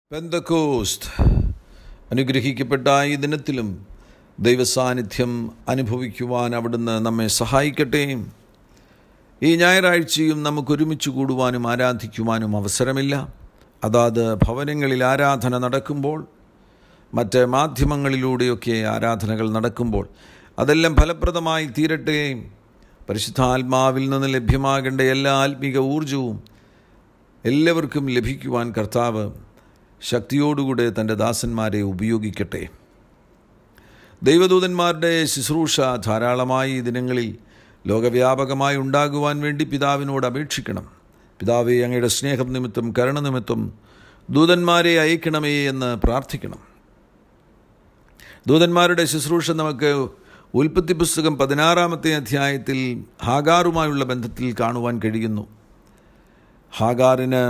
പെന്തക്കോസ്ത് അനുഗ്രഹിക്കപ്പെട്ട ഈ ദിനത്തിലും ദൈവസാന്നിധ്യം അനുഭവിക്കുവാൻ അവിടുന്ന് നമ്മെ സഹായിക്കട്ടെ ഈ ഞായറാഴ്ചയും നമുക്ക് ഒരുമിച്ച് കൂടുവാനും ആരാധിക്കുവാനും അവസരമില്ല അതാത് ഭവനങ്ങളിൽ ആരാധന നടക്കുമ്പോൾ മറ്റ് മാധ്യമങ്ങളിലൂടെയൊക്കെ ആരാധനകൾ നടക്കുമ്പോൾ അതെല്ലാം ഫലപ്രദമായി തീരട്ടെ പരിശുദ്ധാത്മാവിൽ നിന്ന് ലഭ്യമാകേണ്ട എല്ലാ ആത്മീക ഊർജവും എല്ലാവർക്കും ലഭിക്കുവാൻ കർത്താവ് ശക്തിയോടുകൂടെ തൻ്റെ ദാസന്മാരെ ഉപയോഗിക്കട്ടെ ദൈവദൂതന്മാരുടെ ശുശ്രൂഷ ധാരാളമായി ഈ ദിനങ്ങളിൽ ലോകവ്യാപകമായി ഉണ്ടാകുവാൻ വേണ്ടി പിതാവിനോട് അപേക്ഷിക്കണം പിതാവെ അങ്ങയുടെ സ്നേഹം നിമിത്തം കരുണ നിമിത്തം ദൂതന്മാരെ അയക്കണമേ എന്ന് പ്രാർത്ഥിക്കണം ദൂതന്മാരുടെ ശുശ്രൂഷ നമുക്ക് ഉൽപ്പത്തി പുസ്തകം പതിനാറാമത്തെ അധ്യായത്തിൽ ഹാഗാറുമായുള്ള ബന്ധത്തിൽ കാണുവാൻ കഴിയുന്നു ഹാഗാറിന്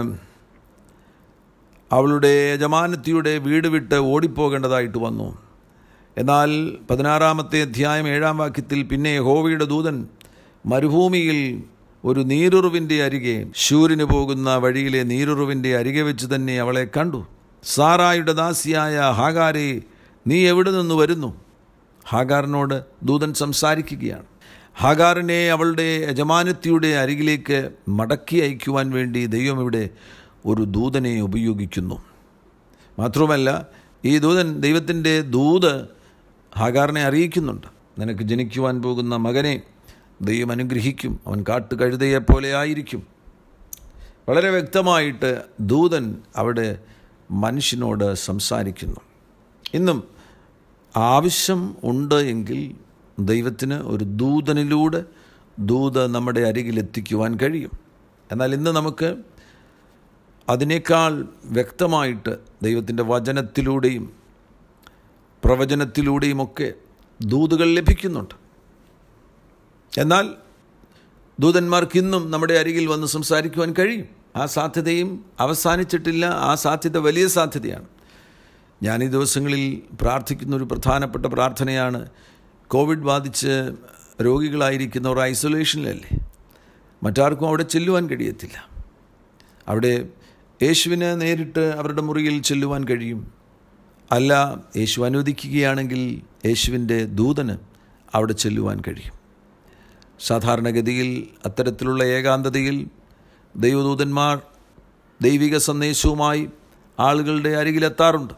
അവളുടെ യജമാനത്തിയുടെ വീട് വിട്ട് ഓടിപ്പോകേണ്ടതായിട്ട് വന്നു എന്നാൽ പതിനാറാമത്തെ അധ്യായം ഏഴാം വാക്യത്തിൽ പിന്നെ യഹോവയുടെ ദൂതൻ മരുഭൂമിയിൽ ഒരു നീരുറിവിൻ്റെ അരികെ ശൂരിന് പോകുന്ന വഴിയിലെ നീരുറിവിൻ്റെ അരികെ വെച്ച് തന്നെ അവളെ കണ്ടു സാറായുടെ ദാസിയായ ഹാഗാരെ നീ എവിടെ നിന്ന് വരുന്നു ഹാഗാറിനോട് ദൂതൻ സംസാരിക്കുകയാണ് ഹാഗാറിനെ അവളുടെ യജമാനത്തിയുടെ അരികിലേക്ക് മടക്കി അയക്കുവാൻ വേണ്ടി ദൈവം ഇവിടെ ഒരു ദൂതനെ ഉപയോഗിക്കുന്നു മാത്രവുമല്ല ഈ ദൂതൻ ദൈവത്തിൻ്റെ ദൂത് ഹാഗാറിനെ അറിയിക്കുന്നുണ്ട് നിനക്ക് ജനിക്കുവാൻ പോകുന്ന മകനെ ദൈവം അനുഗ്രഹിക്കും അവൻ കാട്ടുകഴുതയെ പോലെ ആയിരിക്കും വളരെ വ്യക്തമായിട്ട് ദൂതൻ അവിടെ മനുഷ്യനോട് സംസാരിക്കുന്നു ഇന്നും ആവശ്യം ഉണ്ട് എങ്കിൽ ദൈവത്തിന് ഒരു ദൂതനിലൂടെ ദൂത് നമ്മുടെ അരികിലെത്തിക്കുവാൻ കഴിയും എന്നാൽ ഇന്ന് നമുക്ക് അതിനേക്കാൾ വ്യക്തമായിട്ട് ദൈവത്തിൻ്റെ വചനത്തിലൂടെയും പ്രവചനത്തിലൂടെയുമൊക്കെ ദൂതുകൾ ലഭിക്കുന്നുണ്ട് എന്നാൽ ദൂതന്മാർക്ക് ഇന്നും നമ്മുടെ അരികിൽ വന്ന് സംസാരിക്കുവാൻ കഴിയും ആ സാധ്യതയും അവസാനിച്ചിട്ടില്ല ആ സാധ്യത വലിയ സാധ്യതയാണ് ഞാൻ ഈ ദിവസങ്ങളിൽ പ്രാർത്ഥിക്കുന്ന ഒരു പ്രധാനപ്പെട്ട പ്രാർത്ഥനയാണ് കോവിഡ് ബാധിച്ച് രോഗികളായിരിക്കുന്നവർ ഐസൊലേഷനിലല്ലേ മറ്റാർക്കും അവിടെ ചെല്ലുവാൻ കഴിയത്തില്ല അവിടെ യേശുവിന് നേരിട്ട് അവരുടെ മുറിയിൽ ചെല്ലുവാൻ കഴിയും അല്ല യേശു അനുവദിക്കുകയാണെങ്കിൽ യേശുവിൻ്റെ ദൂതന് അവിടെ ചെല്ലുവാൻ കഴിയും സാധാരണഗതിയിൽ അത്തരത്തിലുള്ള ഏകാന്തതയിൽ ദൈവദൂതന്മാർ ദൈവിക സന്ദേശവുമായി ആളുകളുടെ അരികിലെത്താറുണ്ട്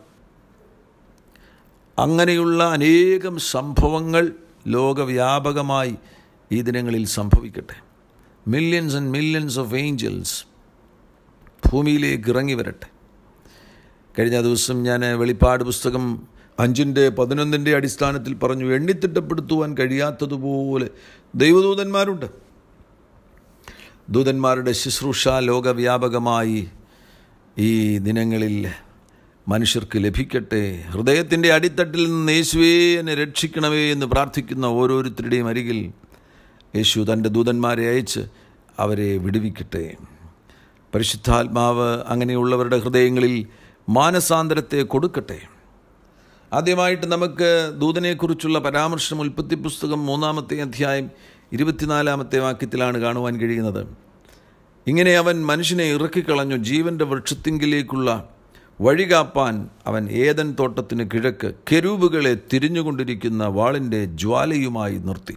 അങ്ങനെയുള്ള അനേകം സംഭവങ്ങൾ ലോകവ്യാപകമായി ഈ ദിനങ്ങളിൽ സംഭവിക്കട്ടെ millions and millions of angels ഭൂമിയിലേക്ക് ഇറങ്ങി വരട്ടെ കഴിഞ്ഞ ദിവസം ഞാൻ വെളിപ്പാട് പുസ്തകം അഞ്ചിൻ്റെ പതിനൊന്നിൻ്റെ അടിസ്ഥാനത്തിൽ പറഞ്ഞു എണ്ണിത്തിട്ടപ്പെടുത്തുവാൻ കഴിയാത്തതുപോലെ ദൈവദൂതന്മാരുണ്ട് ദൂതന്മാരുടെ ശുശ്രൂഷ ലോകവ്യാപകമായി ഈ ദിനങ്ങളിൽ മനുഷ്യർക്ക് ലഭിക്കട്ടെ ഹൃദയത്തിൻ്റെ അടിത്തട്ടിൽ നിന്ന് യേശുവേ എന്നെ രക്ഷിക്കണമേ എന്ന് പ്രാർത്ഥിക്കുന്ന ഓരോരുത്തരുടെയും അരികിൽ യേശു തൻ്റെ ദൂതന്മാരെ അയച്ച് അവരെ വിടുവിക്കട്ടെ പരിശുദ്ധാത്മാവ് അങ്ങനെയുള്ളവരുടെ ഹൃദയങ്ങളിൽ മാനസാന്തരത്തെ കൊടുക്കട്ടെ ആദ്യമായിട്ട് നമുക്ക് ദൂതനെക്കുറിച്ചുള്ള പരാമർശം ഉൽപ്പത്തി പുസ്തകം മൂന്നാമത്തെ അധ്യായം ഇരുപത്തിനാലാമത്തെ വാക്യത്തിലാണ് കാണുവാൻ കഴിയുന്നത് ഇങ്ങനെ അവൻ മനുഷ്യനെ ഇറക്കിക്കളഞ്ഞു ജീവൻ്റെ വൃക്ഷത്തിങ്കിലേക്കുള്ള വഴി കാപ്പാൻ അവൻ ഏതൻ തോട്ടത്തിന് കിഴക്ക് കെരൂബുകളെ തിരിഞ്ഞുകൊണ്ടിരിക്കുന്ന വാളിൻ്റെ ജ്വാലയുമായി നിർത്തി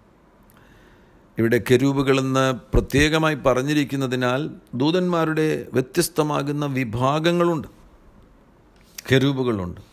ഇവിടെ കെരൂബുകളെന്ന് പ്രത്യേകമായി പറഞ്ഞിരിക്കുന്നതിനാൽ ദൂതന്മാരുടെ വ്യത്യസ്തമാകുന്ന വിഭാഗങ്ങളുണ്ട് കെരൂബുകളുണ്ട്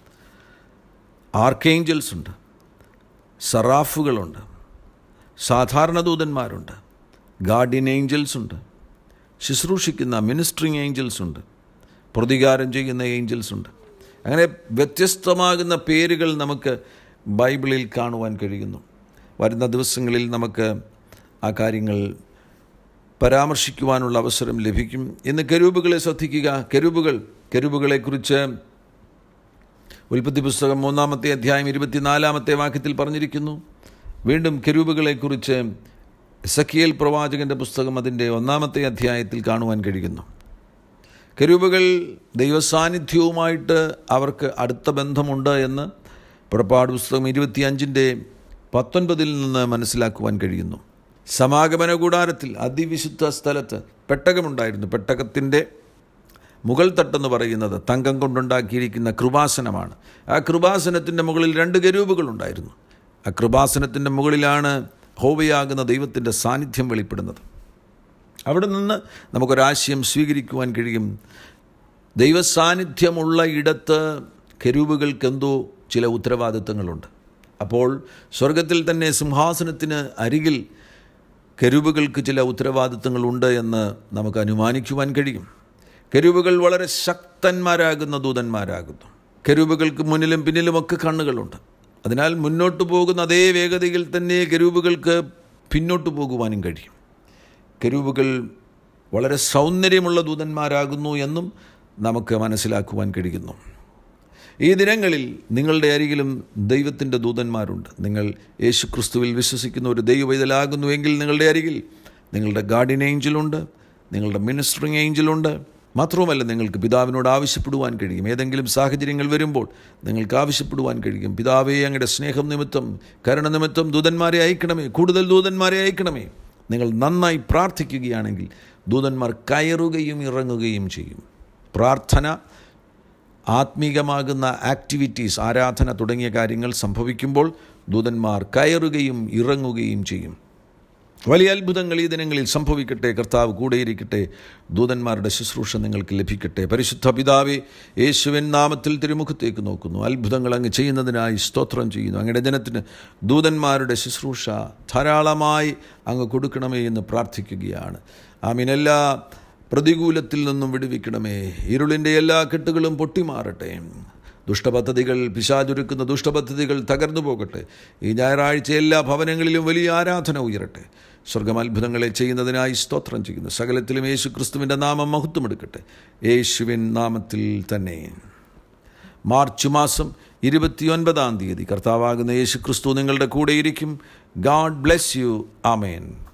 ആർക്കേഞ്ചൽസ് ഉണ്ട് സറാഫുകളുണ്ട് സാധാരണ ദൂതന്മാരുണ്ട് ഗാർഡിയൻ ഏഞ്ചൽസ് ഉണ്ട് ശുശ്രൂഷിക്കുന്ന മിനിസ്ട്രിങ് ഏഞ്ചൽസ് ഉണ്ട് പ്രതികാരം ചെയ്യുന്ന ഏഞ്ചൽസ് ഉണ്ട് അങ്ങനെ വ്യത്യസ്തമാകുന്ന പേരുകൾ നമുക്ക് ബൈബിളിൽ കാണുവാൻ കഴിയുന്നു വരുന്ന ദിവസങ്ങളിൽ നമുക്ക് ആ കാര്യങ്ങൾ പരാമർശിക്കുവാനുള്ള അവസരം ലഭിക്കും ഇന്ന് കരൂപുകളെ ശ്രദ്ധിക്കുക കരൂപുകൾ കരൂപുകളെക്കുറിച്ച് ഉൽപ്പത്തി പുസ്തകം മൂന്നാമത്തെ അധ്യായം ഇരുപത്തിനാലാമത്തെ വാക്യത്തിൽ പറഞ്ഞിരിക്കുന്നു വീണ്ടും കരൂപുകളെക്കുറിച്ച് സക്കിയൽ പ്രവാചകൻ്റെ പുസ്തകം അതിൻ്റെ ഒന്നാമത്തെ അധ്യായത്തിൽ കാണുവാൻ കഴിയുന്നു കരൂപുകൾ ദൈവസാന്നിധ്യവുമായിട്ട് അവർക്ക് അടുത്ത ബന്ധമുണ്ട് എന്ന് പുറപ്പാട് പുസ്തകം ഇരുപത്തിയഞ്ചിൻ്റെ പത്തൊൻപതിൽ നിന്ന് മനസ്സിലാക്കുവാൻ കഴിയുന്നു സമാഗമന കൂടാരത്തിൽ അതിവിശുദ്ധ സ്ഥലത്ത് പെട്ടകമുണ്ടായിരുന്നു പെട്ടകത്തിൻ്റെ മുകൾ തട്ടെന്ന് പറയുന്നത് തങ്കം കൊണ്ടുണ്ടാക്കിയിരിക്കുന്ന കൃപാസനമാണ് ആ കൃപാസനത്തിൻ്റെ മുകളിൽ രണ്ട് കരൂപുകളുണ്ടായിരുന്നു ആ കൃപാസനത്തിൻ്റെ മുകളിലാണ് ഹോവയാകുന്ന ദൈവത്തിൻ്റെ സാന്നിധ്യം വെളിപ്പെടുന്നത് അവിടെ നിന്ന് നമുക്കൊരാശയം സ്വീകരിക്കുവാൻ കഴിയും ദൈവസാന്നിധ്യമുള്ള ഇടത്ത് കെരൂബുകൾക്കെന്തോ ചില ഉത്തരവാദിത്തങ്ങളുണ്ട് അപ്പോൾ സ്വർഗത്തിൽ തന്നെ സിംഹാസനത്തിന് അരികിൽ കെരൂബുകൾക്ക് ചില ഉത്തരവാദിത്തങ്ങളുണ്ട് എന്ന് നമുക്ക് അനുമാനിക്കുവാൻ കഴിയും കെരൂബുകൾ വളരെ ശക്തന്മാരാകുന്ന ദൂതന്മാരാകുന്നു കെരൂബുകൾക്ക് മുന്നിലും പിന്നിലുമൊക്കെ കണ്ണുകളുണ്ട് അതിനാൽ മുന്നോട്ട് പോകുന്ന അതേ വേഗതയിൽ തന്നെ കെരൂബുകൾക്ക് പിന്നോട്ട് പോകുവാനും കഴിയും കെരൂബുകൾ വളരെ സൗന്ദര്യമുള്ള ദൂതന്മാരാകുന്നു എന്നും നമുക്ക് മനസ്സിലാക്കുവാൻ കഴിയുന്നു ഈ ദിനങ്ങളിൽ നിങ്ങളുടെ അരികിലും ദൈവത്തിൻ്റെ ദൂതന്മാരുണ്ട് നിങ്ങൾ യേശു ക്രിസ്തുവിൽ വിശ്വസിക്കുന്ന ഒരു ദൈവവൈതലാകുന്നുവെങ്കിൽ നിങ്ങളുടെ അരികിൽ നിങ്ങളുടെ ഗാർഡിയൻ ഏഞ്ചലുണ്ട് നിങ്ങളുടെ മിനിസ്റ്ററിങ് ഏഞ്ചലുണ്ട് മാത്രവുമല്ല നിങ്ങൾക്ക് പിതാവിനോട് ആവശ്യപ്പെടുവാൻ കഴിയും ഏതെങ്കിലും സാഹചര്യങ്ങൾ വരുമ്പോൾ നിങ്ങൾക്ക് ആവശ്യപ്പെടുവാൻ കഴിയും പിതാവേ അങ്ങയുടെ സ്നേഹം നിമിത്തം കരുണ നിമിത്തം ദൂതന്മാരെ അയക്കണമേ കൂടുതൽ ദൂതന്മാരെ അയക്കണമേ നിങ്ങൾ നന്നായി പ്രാർത്ഥിക്കുകയാണെങ്കിൽ ദൂതന്മാർ കയറുകയും ഇറങ്ങുകയും ചെയ്യും പ്രാർത്ഥന ആത്മീകമാകുന്ന ആക്ടിവിറ്റീസ് ആരാധന തുടങ്ങിയ കാര്യങ്ങൾ സംഭവിക്കുമ്പോൾ ദൂതന്മാർ കയറുകയും ഇറങ്ങുകയും ചെയ്യും വലിയ അത്ഭുതങ്ങൾ ഈ ദിനങ്ങളിൽ സംഭവിക്കട്ടെ കർത്താവ് കൂടെയിരിക്കട്ടെ ദൂതന്മാരുടെ ശുശ്രൂഷ നിങ്ങൾക്ക് ലഭിക്കട്ടെ പരിശുദ്ധ പിതാവെ യേശുവൻ നാമത്തിൽ തിരുമുഖത്തേക്ക് നോക്കുന്നു അത്ഭുതങ്ങൾ അങ്ങ് ചെയ്യുന്നതിനായി സ്തോത്രം ചെയ്യുന്നു അങ്ങയുടെ ജനത്തിന് ദൂതന്മാരുടെ ശുശ്രൂഷ ധാരാളമായി അങ്ങ് കൊടുക്കണമേ എന്ന് പ്രാർത്ഥിക്കുകയാണ് ആമീൻ എല്ലാ പ്രതികൂലത്തിൽ നിന്നും വിടുവിക്കണമേ ഇരുളിൻ്റെ എല്ലാ കെട്ടുകളും പൊട്ടിമാറട്ടെ ദുഷ്ടപദ്ധതികൾ പിശാചുരുക്കുന്ന ദുഷ്ടപദ്ധതികൾ തകർന്നു പോകട്ടെ ഈ ഞായറാഴ്ച എല്ലാ ഭവനങ്ങളിലും വലിയ ആരാധന ഉയരട്ടെ സ്വർഗം അത്ഭുതങ്ങളെ ചെയ്യുന്നതിനായി സ്തോത്രം ചെയ്യുന്നു സകലത്തിലും യേശു ക്രിസ്തുവിൻ്റെ നാമം മഹത്വമെടുക്കട്ടെ യേശുവിൻ നാമത്തിൽ തന്നെ മാർച്ച് മാസം ഇരുപത്തിയൊൻപതാം തീയതി കർത്താവാകുന്ന യേശു ക്രിസ്തു നിങ്ങളുടെ കൂടെയിരിക്കും ഗാഡ് ബ്ലെസ് യു ആമേൻ